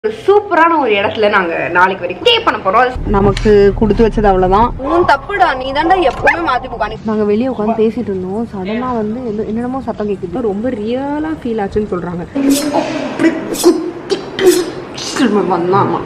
ஒரு சூப்பரான ஒரு இடத்துல நாங்க நாளைக்கு வரைக்கும் ஸ்டே பண்ண போறோம் நமக்கு கொடுத்து வச்சது அவ்வளவுதான் உன் தப்புடா நீ தாண்டா எப்பவுமே மாத்தி போகானி நாங்க வெளியே உட்காந்து பேசிட்டு இருந்தோம் சடனா வந்து எந்த- என்னென்னமோ சத்தம் கேக்குது ரொம்ப ரியலா ஃபீல் ஆச்சுன்னு சொல்றாங்க வந்தாமா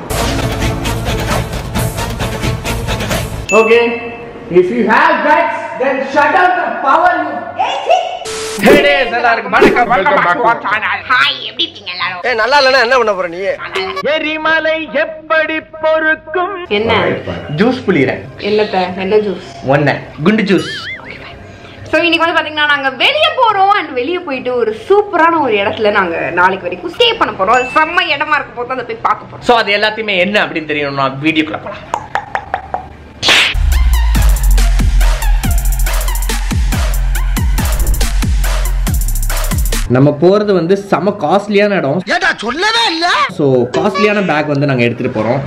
Okay. If you have guts, then shut out the power. Hey, days, எல்லாருக்கும் வணக்கம் welcome back to our channel. ஏ நல்லா இல்லைன்னா என்ன பண்ண போற நீ எரிமலை எப்படி பொறுக்கும் என்ன ஜூஸ் புளிறேன் என்னத்த என்ன ஜூஸ் ஒன்ன குண்டு ஜூஸ் ஸோ இன்னைக்கு வந்து பாத்தீங்கன்னா நாங்க வெளியே போறோம் அண்ட் வெளியே போயிட்டு ஒரு சூப்பரான ஒரு இடத்துல நாங்க நாளைக்கு வரைக்கும் ஸ்டே பண்ண போறோம் அது செம்ம இடமா இருக்க போது அதை போய் பார்க்க போறோம் சோ அது எல்லாத்தையுமே என்ன அப்படின்னு தெரியணும்னா வீடியோக்குள்ள போலாம் நம்ம போறது வந்து செம காஸ்ட்லியான இடம் ஏடா சொல்லவே இல்ல ஸோ காஸ்ட்லியான பேக் வந்து நாங்கள் எடுத்துட்டு போறோம்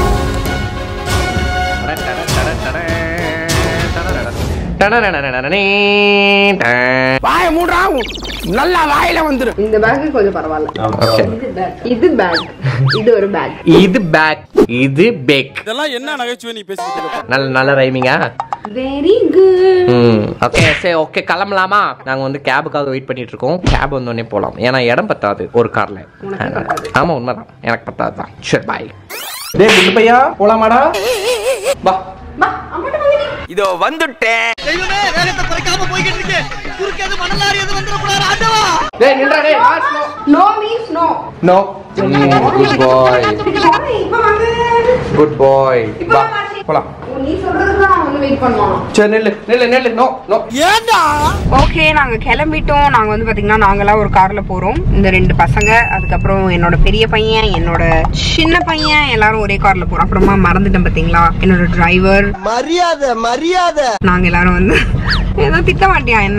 வாய மூடுறா நல்லா வாயில வந்துரு இந்த பேக் கொஞ்சம் பரவாயில்ல Okay. இது பேக் இது ஒரு பேக் இது பேக் இது பேக் இதெல்லாம் என்ன நகைச்சுவை நீ பேசிக்கிட்டு இருக்க நல்ல நல்ல ரைமிங்கா வெரி குட் ம் ஓகே சரி ஓகே கிளம்பலாமா நாங்க வந்து கேபுக்காக வெயிட் பண்ணிட்டு இருக்கோம் கேப் வந்தோடனே போலாம் ஏன்னா இடம் பத்தாது ஒரு கார்ல ஆமா உண்மைதான் எனக்கு பத்தாது தான் சரி பாய் டேய் குண்டு பையா போலாமாடா வா இதோ வந்துட்டேன் தெய்வமே வேகத்தை குறைக்காம போய்கிட்டு இருக்கு குறுக்கேது மணலாரி எது வந்துட கூடாது ஆண்டவா டேய் நில்றா டேய் last no no means no no good bye இப்போ வாங்க குட் பாய் இப்போ வா வாங்க. போலாம் நீ சொல்றதுக்கு தான் வந்து வெயிட் பண்ணுவான் சரி நில்லு நில்லு நில்லு நோ நோ ஏண்டா ஓகே நாங்க கிளம்பிட்டோம் நாங்க வந்து பாத்தீங்கன்னா நாங்கெல்லாம் ஒரு கார்ல போறோம் இந்த ரெண்டு பசங்க அதுக்கப்புறம் என்னோட பெரிய பையன் என்னோட சின்ன பையன் எல்லாரும் ஒரே கார்ல போறோம் அப்புறமா மறந்துட்டேன் பாத்தீங்களா என்னோட டிரைவர் மரியாதை மரியாதை நாங்க எல்லாரும் வந்து ஏதோ திட்ட மாட்டியா என்ன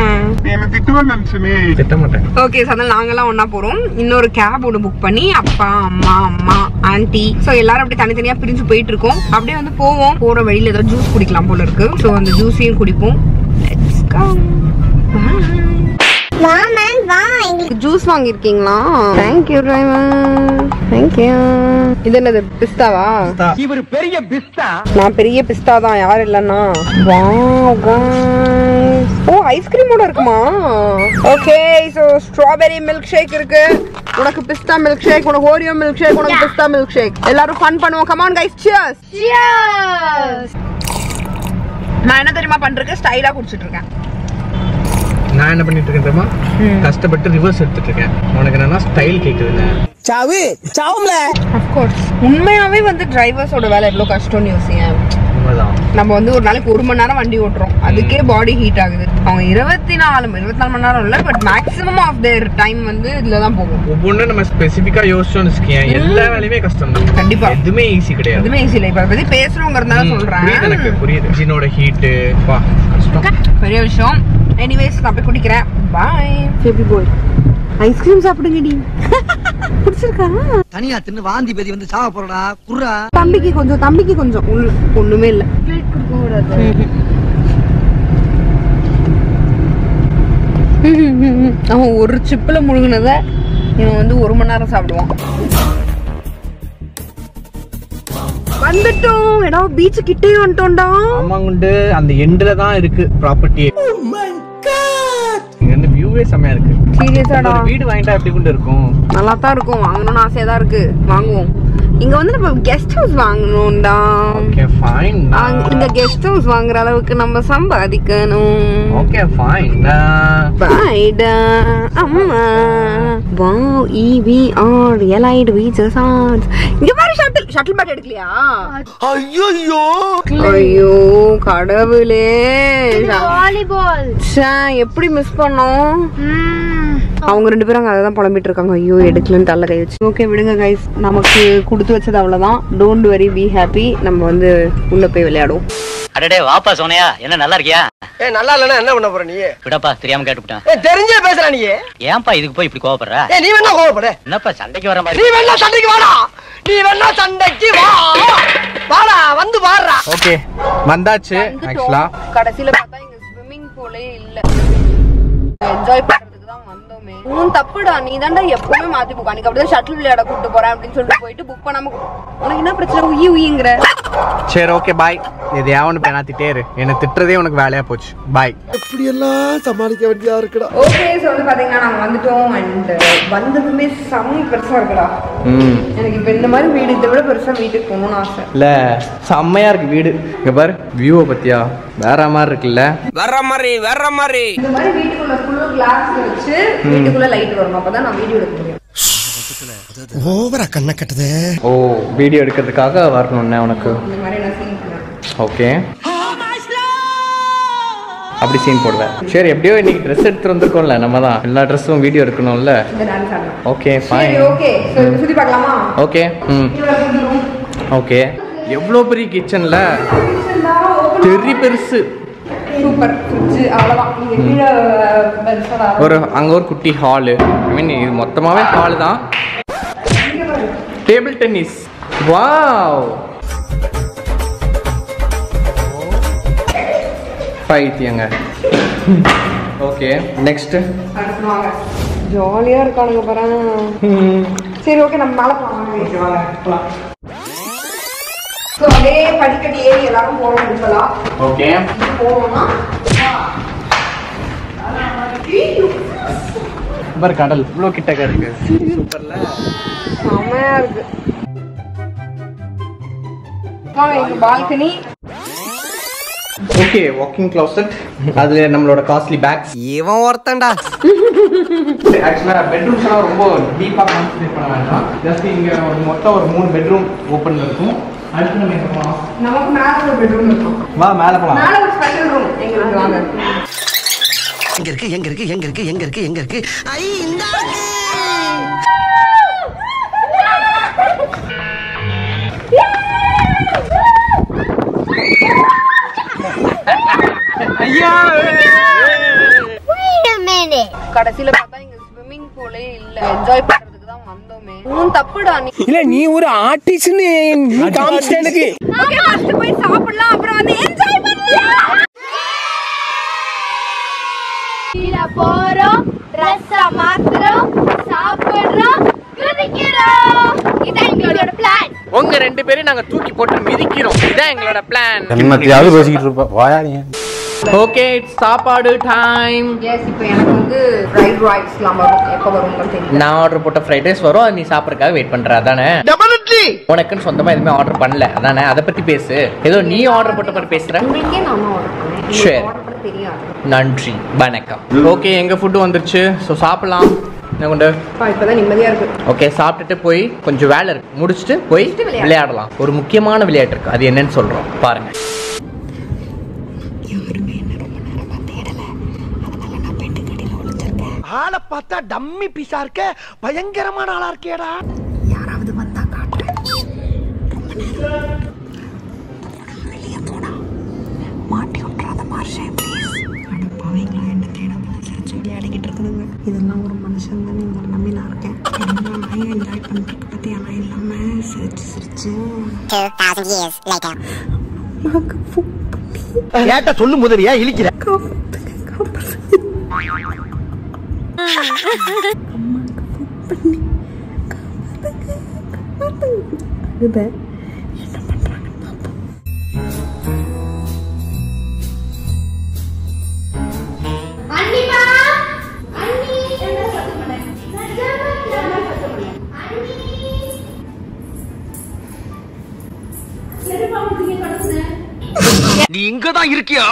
திட்ட மாட்டேன் ஓகே ஸோ அதனால நாங்கெல்லாம் ஒண்ணா போறோம் இன்னொரு கேப் ஒன்று புக் பண்ணி அப்பா அம்மா அம்மா ஆன்ட்டி ஸோ எல்லாரும் அப்படியே தனித்தனியா பிரிஞ்சு போயிட்டு இருக்கோம் அப்படியே வந்து போவோம் போற வழியில ஏதோ ஜூஸ் குடிக்கலாம் போல இருக்கு ஸோ அந்த ஜூஸையும் குடிப்போம் Let's go. ஜூஸ் வாங்கியிருக்கீங்களா தேங்க்யூ டிரைவர் தேங்க்யூ இது என்னது பிஸ்தாவா இவர் பெரிய பிஸ்தா நான் பெரிய பிஸ்தா தான் யார் இல்லைன்னா வாவ் guys. ஓ ஐஸ்கிரீமோட இருக்குமா okay so strawberry milk shake இருக்கு உனக்கு பிஸ்தா மில்க் ஷேக் உனக்கு ஓரியோ மில்க் ஷேக் உனக்கு பிஸ்தா மில்க் ஷேக் எல்லாரும் ஃபன் பண்ணுவோம் கமான் கைஸ் சியர்ஸ் சியர்ஸ் நான் என்ன தெரியுமா பண்றேன் ஸ்டைலா குடிச்சிட்டு இருக்கேன் நான் என்ன பண்ணிட்டு இருக்கேன் தெரியுமா கஷ்டப்பட்டு ரிவர்ஸ் எடுத்துட்டு இருக்கேன் உனக்கு என்னன்னா ஸ்டைல் கேக்குதுல்ல சாவு சாவும்ல அஃப்கோர்ஸ் உண்மையாவே வந்து டிரைவர்ஸோட வேலை எவ்வளவு கஷ்டம்னு யோசிங்க உண்மைதான் நம்ம வந்து ஒரு நாளைக்கு ஒரு மணி நேரம் வண்டி ஓட்டுறோம் அதுக்கே பாடி ஹீட் ஆகுது அவங்க இருபத்தி நாலு இருபத்தி நாலு மணி நேரம் இல்ல but maximum of their time வந்து இதுல தான் போகும் ஒவ்வொன்றும் நம்ம ஸ்பெசிஃபிக்கா யோசிச்சோம்னு வச்சுக்கேன் எல்லா வேலையுமே கஷ்டம் தான் கண்டிப்பா. எதுவுமே ஈஸி கிடையாது எதுவுமே ஈஸி இல்லை இப்ப அதை பத்தி பேசுறோங்கிறதுனால ம், புரியுது எனக்கு சொல்றேன் புரியுது இன்ஜினோட ஹீட்டு வா கஷ்டம் பெரிய விஷயம் எனிவேஸ் நான் போய் குடிக்கிறேன் பாய் பேபி போய் ஐஸ்கிரீம் சாப்பிடுங்கடி பிடிச்சிருக்கா தனியா தின்னு வாந்தி பேதி வந்து சாவ போறடா குர்ரா தம்பிக்கு கொஞ்சம் தம்பிக்கு கொஞ்சம் உள்ள ஒண்ணுமே இல்ல அவன் ஒரு சிப்பில் முழுங்கினத இவன் வந்து ஒரு மணி நேரம் சாப்பிடுவான் வந்துட்டோம் இடம் பீச் கிட்டே வந்துட்டோம்டா ஆமாங்குண்டு அந்த எண்டுல தான் இருக்கு ப்ராப்பர்ட்டி இங்க இருந்து வியூவே செமையா இருக்கு சீரியஸாடா ஒரு வீடு வாங்கிட்டா எப்படி கொண்டு இருக்கும் நல்லா தான் இருக்கும் வாங்கணும்னு ஆசையா தான் இருக்கு வாங்குவோம் இங்க வந்து நம்ம கெஸ்ட் ஹவுஸ் வாங்கணும்டா ஓகே ஃபைன் அங்க- இந்த கெஸ்ட் ஹவுஸ் வாங்குற அளவுக்கு நம்ம சம்பாதிக்கணும் ஓகே ஃபைன் பாய்டா அம்மா wow EVR elite beaches arts இங்க பாரு ஷட்டில் ஷட்டில் பேட் எடுக்கலையா ஐயோ ஐயோ கடவுளே வாலிபால் எப்படி மிஸ் பண்ணோம் அவங்க ரெண்டு பேரும் அங்க அதை தான் புலம்பிட்டு இருக்காங்க ஐயோ எடுக்கலன்னு தள்ள கை வச்சு ஓகே விடுங்க கைஸ் நமக்கு கொடுத்து வச்சது அவ்வளவுதான் டோன்ட் வெரி பி ஹாப்பி நம்ம வந்து உள்ள போய் விளையாடுவோம் அடடே வாப்பா சோனையா என்ன நல்லா இருக்கியா ஏ நல்லா இல்லைன்னா என்ன பண்ண போற நீ விடப்பா தெரியாம கேட்டுவிட்டேன் ஏ தெரிஞ்சே பேசுற நீ ஏன்பா இதுக்கு போய் இப்படி கோவப்படுற ஏ நீ வேணா கோவப்பட என்னப்பா சண்டைக்கு வர நீ மாதிரி வேணா சண்டைக்கு வாடா நீ வேணா சண்டைக்கு வா வாடா வந்து பாடுறா ஓகே வந்தாச்சு ஆக்சுவலா கடைசியில பார்த்தா இங்க ஸ்விம்மிங் பூலே இல்ல என்ஜாய் பண்றதுக்கு தான் வந்தோமே வந்தோமே உன் தப்புடா நீ தான்டா எப்பவுமே மாத்தி புக் அன்னைக்கு அப்படிதான் ஷட்டில் விளையாட கூட்டு போறேன் அப்படின்னு சொல்லிட்டு போயிட்டு புக் பண்ணாம கு- உனக்கு என்ன பிரச்சனை உயி உயிங்கிற சரி ஓகே பாய் இது ஏவனு பேனாத்திட்டே இரு என்னை திட்டுறதே உனக்கு வேலையா போச்சு பாய் இப்படியெல்லாம் சமாளிக்க வேண்டியதா இருக்குடா ஓகே ஸோ வந்து பாத்தீங்கன்னா நாங்க வந்துட்டோம் அண்ட் வந்ததுமே செம்ம பெருசா இருக்குடா ம் எனக்கு இப்ப இந்த மாதிரி வீடு இதை விட பெருசா வீட்டுக்கு போகணும்னு ஆசை இல்ல செம்மையா இருக்கு வீடு இங்க பாரு வியூவை பத்தியா வேற மாதிரி இருக்குல்ல வர்ற மாதிரி வர்ற மாதிரி இந்த மாதிரி வீட்டுக்குள்ள ஃபுல்லா கிளாஸ் வச்சு வீட்டுக்குள்ள லைட் வரும் அப்பதான் நான் வீடியோ எடுக்க முடியும் ஓவரா கண்ணை கட்டுதே ஓ வீடியோ எடுக்கிறதுக்காக வரணும்னே உனக்கு இந்த மாதிரி நான் சீன் பண்ணேன் ஓகே அப்படி சீன் போடுவேன் சரி எப்படியோ இன்னைக்கு ட்ரெஸ் எடுத்துட்டு வந்திருக்கோம்ல நம்ம தான் எல்லா ட்ரெஸ்ஸும் வீடியோ எடுக்கணும்ல இந்த டான்ஸ் ஆடலாம் ஓகே சரி ஃபைன் ஓகே ஸோ இப்போ சுத்தி பார்க்கலாமா ஓகே ம் ஓகே எவ்வளோ பெரிய கிச்சன்ல தெரி பெருசு சூப்பர் ஃப்ரிட்ஜ் அவ்வளோதான் நீங்க கீழே பெருசா ஒரு அங்கே ஒரு குட்டி ஹாலு ஐ மீன் இது மொத்தமாகவே ஹால் தான் டேபிள் டென்னிஸ் வாவ் பைத்தியங்க ஓகே நெக்ஸ்ட் வாங்க ஜாலியா இருக்கானுங்க பாரு சரி ஓகே நம்ம மேல போலாம் ஸோ அப்படியே படிக்கட்டு ஏறி எல்லாரும் போறோம் கும்பலா ஓகே போவோம்னா பாரு கடல் இவ்வளோ கிட்டக்க இருக்கு சூப்பர்ல செம்மையா இருக்கு வாங்க எங்க பால்கனி ஓகே வாக்கிங் closet அதுல நம்மளோட காஸ்ட்லி பேக்ஸ் இவன் ஒருத்தன்டா ஆக்சுவலா பெட்ரூம்ஸ் எல்லாம் ரொம்ப டீப்பா கான்சென்ட்ரேட் பண்ண வேண்டாம் ஜஸ்ட் இங்க ஒரு மொத்தம் ஒரு மூணு பெட்ரூம் ஓப்பன்ல இருக்கும் அடுத்து நம்ம எங்க போலாம் நமக்கு மேல ஒரு பெட்ரூம் இருக்கும் வா மேல போலாம் மேல ஒரு ஸ்பெஷல் ரூம் எங்களுக்கு வாங்க எங்க இருக்கு எங்க இருக்கு எங்க இருக்கு எங்க இருக்கு எங்க இருக்கு ஐ இந்த கடைசியில பார்த்தா இங்க ஸ்விம்மிங் பூலே இல்ல என்ஜாய் பண்றதுக்கு தான் வந்தோமே உன் தப்புடா நீ இல்ல நீ ஒரு ஆர்டிஸ்ட்னு நீ காமிச்சிட்ட எனக்கு ஓகே ஃபர்ஸ்ட் போய் சாப்பிடலாம் அப்புறம் வந்து என்ஜாய் பண்ணலாம் கீழ போறோம் ட்ரெஸ்ஸ மாத்துறோம் சாப்பிடுறோம் குதிக்கிறோம் இதான் எங்களோட பிளான் உங்க ரெண்டு பேரும் நாங்க தூக்கி போட்டு மிதிக்கிறோம் இதான் எங்களோட பிளான் என்னத்தையாவது பேசிக்கிட்டு இருப்பா வாயா நீ ஓகே சாப்பாடு டைம் எஸ் இப்போ எனக்கு வந்து ஃப்ரைட் ரைஸ்லாம் வரும் எப்போ வரும் தெரியல நான் ஆர்டர் போட்ட ஃப்ரைட் ரைஸ் வரும் அது நீ சாப்பிட்றதுக்காக வெயிட் பண்ற அதானே உனக்குன்னு சொந்தமா எதுவுமே ஆர்டர் பண்ணல அதானே அதை பத்தி பேசு ஏதோ நீ ஆர்டர் போட்ட மாதிரி பேசுற உங்களுக்கே நானும் ஆர்டர் பண்ணேன் சரி. உங்களுக்கு ஆர்டர் பண்ண தெரியாது நன்றி வணக்கம் ஓகே எங்க ஃபுட்டு வந்துருச்சு ஸோ சாப்பிடலாம் என்ன கொண்டு அப்பா, இப்பதான் நிம்மதியா இருக்கு ஓகே சாப்பிட்டுட்டு போய் கொஞ்சம் வேலை இருக்கு முடிச்சுட்டு போய் முடிச்சுட்டு விளையாடு. விளையாடலாம் ஒரு முக்கியமான விளையாட்டு இருக்கு அது என்னன்னு சொல்றோம் பாருங்க ஆளை பார்த்தா டம்மி பீஸா இருக்க பயங்கரமான ஆளா இருக்கேடா இதெல்லாம் ஒரு மனுஷன் தானே உங்களை நம்பி நான் இருக்கேன் எல்லாம் நான் என்ஜாய் பண்ணுறதுக்கு பற்றி ஆனால் இல்லாமல் சிரிச்சு சிரிச்சு 2000 years later அம்மாவுக்கு ஃபோன் பண்ணி ஏட்ட சொல்லு முதலியா இழிக்கிற காப்பாற்றுங்க காப்பாற்றுங்க அம்மாவுக்கு ஃபோன் பண்ணி காப்பாற்றுங்க காப்பாற்றுங்க அழுத என்ன பண்ணுறாங்கன்னு பார்ப்போம் அண்ணிமா அண்ணி என்ன சத்தம் பண்ண என்ன சத்தம் பண்ண அண்ணி செருப்பா முட்டிங்க கடத்துன நீ இங்கதான் இருக்கியா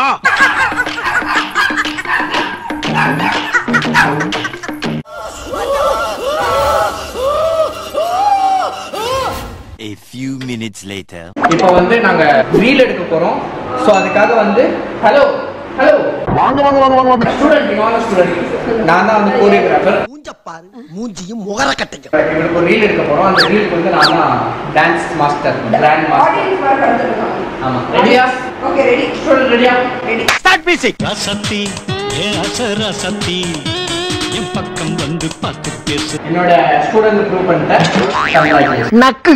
A few minutes later. இப்போ வந்து நாங்க ரீல் எடுக்க போறோம் ஸோ அதுக்காக வந்து ஹலோ ஹலோ வாங்க வாங்க வாங்க வாங்க வாங்க ஸ்டூடெண்ட் வாங்க ஸ்டூடெண்ட் நான் தான் வந்து கோரியோகிராஃபர் மூஞ்ச பாரு மூஞ்சியும் முகர கட்டையும் இவருக்கு ஒரு ரீல் எடுக்க போறோம் அந்த ரீலுக்கு வந்து நான் தான் dance master grand master audience வர கடந்துருக்காங்க ஆமா ரெடியா ஓகே ரெடி ஸ்டூடெண்ட் ரெடியா ரெடி ஸ்டார்ட் மியூசிக் ரசத்தி ஏ அசரசத்தி என் பக்கம் வந்து பார்த்து பேசு என்னோட ஸ்டூடெண்ட் ப்ரூவ் பண்ணிட்டேன் Congratulations. நக்கு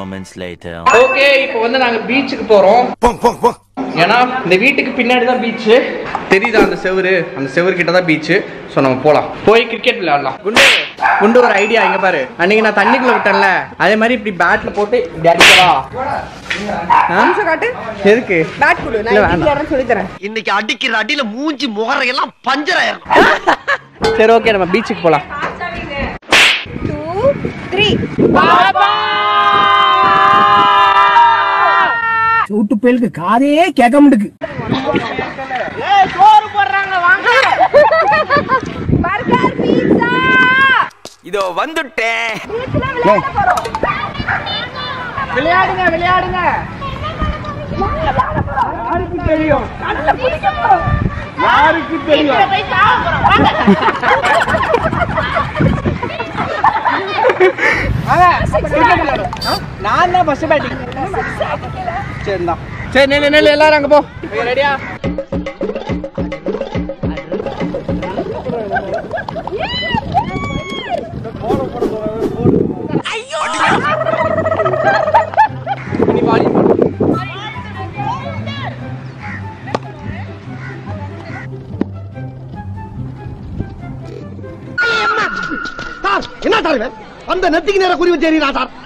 moments later. ஓகே இப்போ வந்து நாங்க பீச்சுக்கு போறோம் ஏன்னா இந்த வீட்டுக்கு பின்னாடி தான் பீச் தெரியுதா அந்த செவுரு அந்த செவுரு கிட்ட தான் பீச் ஸோ நம்ம போலாம் போய் கிரிக்கெட் விளையாடலாம் குண்டு குண்டு ஒரு ஐடியா இங்க பாரு அன்னைக்கு நான் தண்ணிக்குள்ள விட்டேன்ல அதே மாதிரி இப்படி பேட்ல போட்டு இப்படி அடிக்கவா ஆ? நிமிஷம் காட்டு எதுக்கு பேட் கொடு இல்ல, நான் வேண்டாம். எப்படி சொல்லி தரேன் இன்னைக்கு அடிக்கிற அடியில மூஞ்சி முகரையெல்லாம் பஞ்சர் ஆயிரும் சரி ஓகே நம்ம பீச்சுக்கு போலாம் டூ த்ரீ சூட்டு பேலுக்கு காதே கேட்க முடியுது பர்கர் பீட்சா இதோ வந்துட்டேன் விளையாடுங்க விளையாடுங்க யாருக்கு தெரியும் யாருக்கு தெரியும் நான் தான் ஃபர்ஸ்ட் பேட்டிங் சரி தான் சரி நெல்லு நெல்லு எல்லாரும் அங்க போ ரெடியா நீ வாலி சார் என்ன சார் இவன்? அந்த நெத்திக்கு நேர குறி வச்சு எறிகிறான் சார்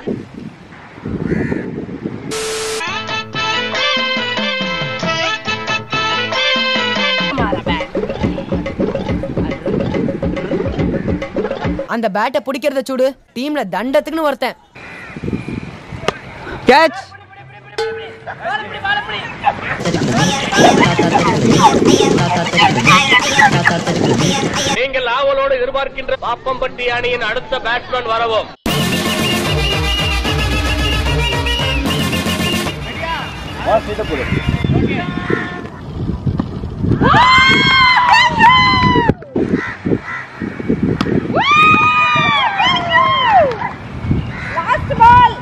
அந்த பேட்டை பிடிக்கிறத சூடு டீம்ல தண்டத்துக்குன்னு ஒருத்தன் கேட்ச் நீங்கள் ஆவலோடு எதிர்பார்க்கின்ற பாப்பம்பட்டி அணியின் அடுத்த பேட்ஸ்மேன் வரவும் லாஸ்ட் பால்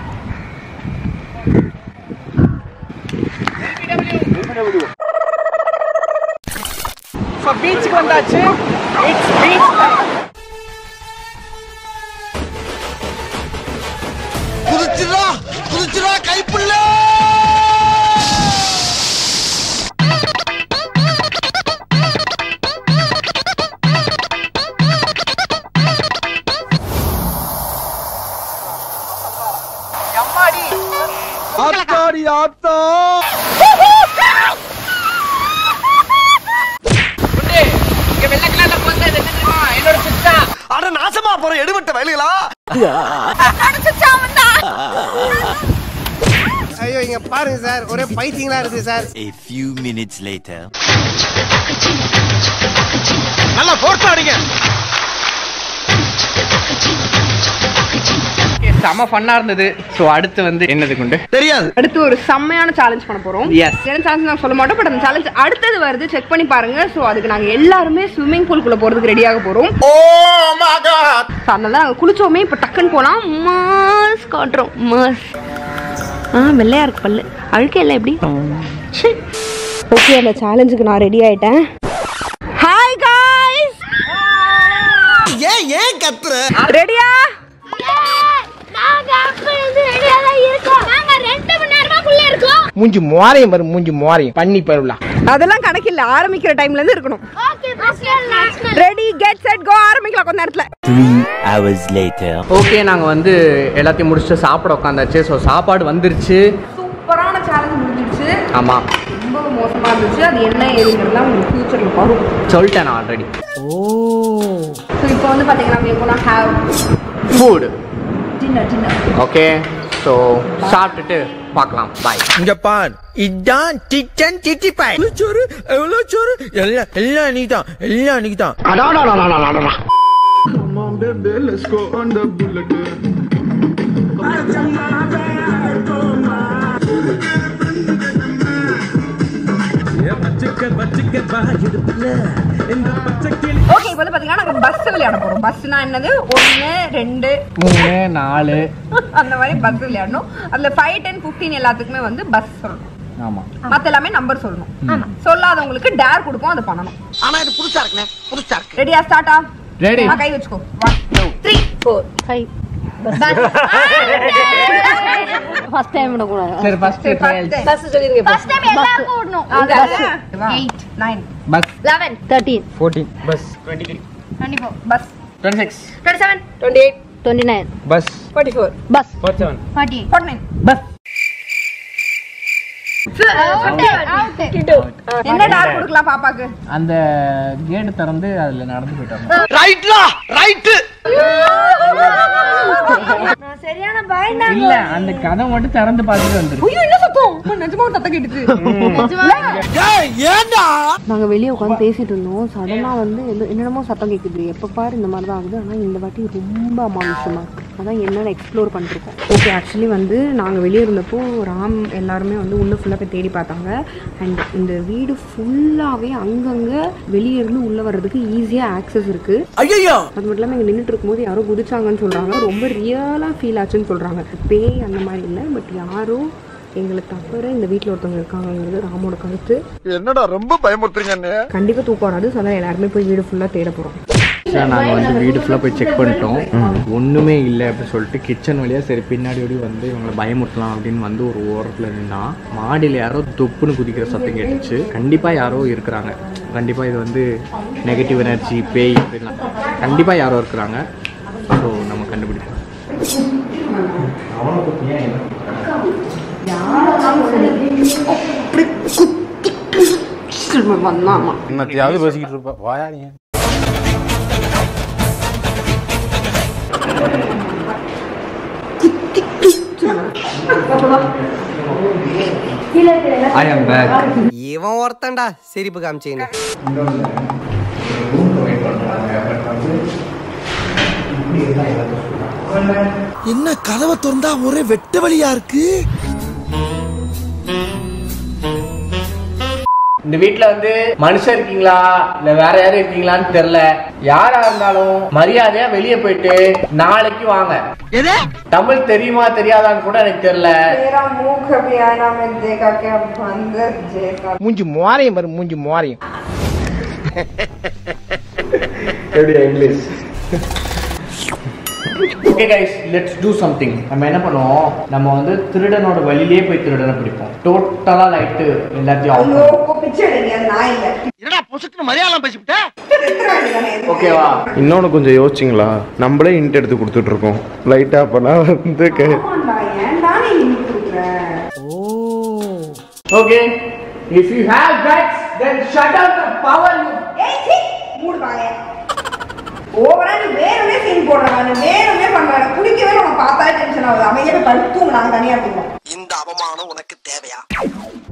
ஸோ பீச்சுக்கு வந்தாச்சு இட்ஸ் பீச் குதிச்சுடா குதிச்சுடா கைப்புள்ள ஆத்தாடி ஆத்தா இங்க வெள்ளை கலர்ல போறது என்ன தெரியுமா என்னோட சிஸ்டா அட நாசமா போற எடுபட்ட வயலுகளா ஐயோ இங்க பாருங்க சார் ஒரே பைத்தியங்களா இருக்கு sir A few minutes later. நல்லா போர்ஸ் ஆடுங்க செம ஃபன்னா இருந்தது ஸோ அடுத்து வந்து என்னது குண்டு தெரியாது அடுத்து ஒரு செம்மையான சேலஞ்ச் பண்ண போறோம் Yes. என்ன சேலஞ்ச் நான் சொல்ல மாட்டோம் பட் அந்த சேலஞ்ச் அடுத்தது வருது செக் பண்ணி பாருங்க சோ அதுக்கு நாங்க எல்லாருமே ஸ்விம்மிங் பூல்குள்ள போறதுக்கு ரெடியாக போறோம் ஓ மை காட் So, அதனால நாங்க குளிச்சோமே இப்ப டக்குன்னு போலாம் மாஸ் காட்டுறோம் மாஸ் ஆ வெள்ளையா இருக்கு பல்லு அழுக்க இல்லை எப்படி ஓகே அந்த சேலஞ்சுக்கு நான் ரெடி ஆயிட்டேன் ஹாய் காய்ஸ் ஏன் ஏன் கத்துற ரெடியா நாங்க அப்ப இருந்து ரெடியா தான் இருக்கோம் நாங்க ரெண்டு மணி நேரமா குள்ள இருக்கோம் மூஞ்சி மோரையும் பாரு மூஞ்சி மோரையும் பண்ணி பருவலா அதெல்லாம் கணக்கில்ல ஆரம்பிக்கிற டைம்ல இருந்து இருக்கணும் okay first next ready get set go ஆரம்பிக்கலாம் கொஞ்ச நேரத்துல Three hours later. ஓகே நாங்க வந்து எல்லாத்தையும் முடிச்சுட்டு சாப்பிட உட்காந்தாச்சு ஸோ சாப்பாடு வந்துருச்சு சூப்பரான சேலஞ்ச் முடிஞ்சிடுச்சு ஆமா ரொம்ப மோசமா இருந்துச்சு அது என்ன ஏதுங்கிறதுலாம் உங்களுக்கு ஃபியூச்சர்ல வரும் சொல்லிட்டேன் நான் ஆல்ரெடி ஸோ இப்போ வந்து பாத்தீங்கன்னா we gonna have food dinner dinner okay so சாப்பிட்டுட்டு பார்க்கலாம் பாய் இங்க பார் இதான் சிக்கன் சிட்டி பாய் சோறு எவ்வளவு சோறு எல்லாம் எல்லாம் நீ தான் எல்லாம் நீ தான் ஓகே இப்போ வந்து பாத்தீங்கன்னா நாங்க பஸ் விளையாட போறோம் பஸ்னா என்னது ஒன்னு ரெண்டு மூணு நாலு அந்த மாதிரி பஸ் விளையாடணும் அதுல ஃபைவ் டென் ஃபிஃப்டீன் எல்லாத்துக்குமே வந்து பஸ் சொல்லணும் ஆமா மத்த எல்லாமே நம்பர் சொல்லணும் சொல்லாதவங்களுக்கு டேர் கொடுப்போம் அதை பண்ணணும் ஆனா இது புதுசா இருக்குண்ணே புதுசா இருக்கு ரெடியா ஸ்டார்ட்டா Ready. கை வச்சுக்கோ one two three four five first time விட கூடாது சரி ஃபர்ஸ்ட் பஸ் சொல்லிருங்க ஃபர்ஸ்ட் டைம் எல்லாருக்கும் ஓடணும் eight nine buzz eleven thirteen fourteen buzz twenty three twenty four buzz twenty six twenty seven twenty eight twenty nine buzz forty four buzz forty seven forty eight forty nine buzz என்ன dare கொடுக்கலாம் பாப்பாக்கு அந்த gate திறந்து அதுல நடந்து போயிட்டாங்க ரைட்லா right சரியான பயந்தா இல்ல அந்த கதை மட்டும் திறந்து பார்த்துட்டு வந்துரு ஐயோ என்ன சத்தம் அம்மா, நிஜமா ஒரு சத்தம் கேட்டுச்சு ஏண்டா நாங்க வெளியே உட்காந்து பேசிட்டு இருந்தோம் சடனா வந்து எது- என்னென்னமோ சத்தம் கேக்குது எப்ப பாரு இந்த மாதிரி தான் ஆகுது ஆனா இந்த வாட்டி ரொம்ப அமானுஷமா இருக்கு அதான் என்னன்னு எக்ஸ்ப்ளோர் பண்ணிருக்கோம் ஓகே ஆக்சுவலி வந்து நாங்க வெளியே இருந்தப்போ ராம் எல்லாருமே வந்து உள்ள ஃபுல்லா போய் தேடி பார்த்தாங்க அண்ட் இந்த வீடு ஃபுல்லாவே அங்கங்க வெளியே இருந்து உள்ள வர்றதுக்கு ஈஸியா ஆக்சஸ் இருக்கு ஐயோ அது மட்டும் இல்லாமல் இங்கே நின்றுட்டு இருக்கும்போது யாரோ குதிச்சாங்கன்னு சொல்கிறாங்க ரொம்ப ரியலாக ஃபீல் ஆச்சுன்னு சொல்கிறாங்க பேய் அந்த மாதிரி இல்லை பட் யாரோ எங்களை தவிர இந்த வீட்டில் ஒருத்தவங்க இருக்காங்கங்கிறது ராமோட கருத்து என்னடா ரொம்ப பயமுறுத்துறீங்க கண்டிப்பாக தூக்கம் வராது ஸோ அதான் எல்லாருமே போய் வீடு ஃபுல்லாக தேட போகிறோம் சார் நாங்கள் வந்து வீடு ஃபுல்லாக போய் செக் பண்ணிட்டோம் ஒன்றுமே இல்லை அப்படின்னு சொல்லிட்டு கிச்சன் வழியாக சரி பின்னாடி ஓடி வந்து இவங்களை பயமுறுத்தலாம் அப்படின்னு வந்து ஒரு ஓரத்தில் நின்னா மாடியில் யாரோ தொப்புன்னு குதிக்கிற சத்தம் கேட்டுச்சு கண்டிப்பாக யாரோ இருக்கிறாங்க கண்டிப்பாக இது வந்து நெகட்டிவ் எனர்ஜி பேய் அப்படின்லாம் கண்டிப்பாக யாரோ இருக்கிறாங்க ஸோ நம்ம கண்டுபிடிப்போம் வந்தாமா என்னத்தையாவது பேசிக்கிட்டு இருப்பா வாயா நீ ஐ ஆம் பேக் இவன் ஒருத்தன்டா சிரிப்பு காமிச்சின்னு என்ன கதவை திறந்தா ஒரே வெட்ட வழியா இருக்கு இந்த வீட்ல வந்து மனுஷன் இருக்கீங்களா இல்ல வேற யாரும் இருக்கீங்களான்னு தெரியல யாரா இருந்தாலும் மரியாதையா வெளியே போயிட்டு நாளைக்கு வாங்க எது தமிழ் தெரியுமா தெரியாதான்னு கூட எனக்கு தெரியல मेरा मुंह कभी आईना में देखा क्या बंदर जैसा மூஞ்சி மோரையும் வரும் மூஞ்சி மோரையும் எப்படி English okay guys let's do something நம்ம என்ன பண்ணுவோம் நம்ம வந்து திருடனோட வழியிலே போய் திருடனை பிடிப்போம் டோட்டலா லைட்டு எல்லாத்தையும் ஆஃப் लोगों को पीछे नहीं है ना ही என்னடா பொசுக்கு மரியாதை பேசிவிட்ட ஓகேவா இன்னொன்று கொஞ்சம் யோசிச்சிங்களா நம்மளே இன்ட் எடுத்து கொடுத்துட்டு இருக்கோம் லைட்டாக அப்போனா வந்து க- ஏன்டா நீ இன்னைக்கு கொடுக்குற okay if you have guts then shut out the power you ஏய் சீ மூடு வாங்க ஓவரா நீ வேணுமே சீன் போடுறாங்க நீ வேணுமே பண்றாங்க குடிக்கவே உனக்கு பார்த்தா டென்ஷன் ஆகுது அமைதியா போய் படுத்து தூங்கு நாங்க தனியா இருக்கோம் இந்த அவமானம் உனக்கு தேவையா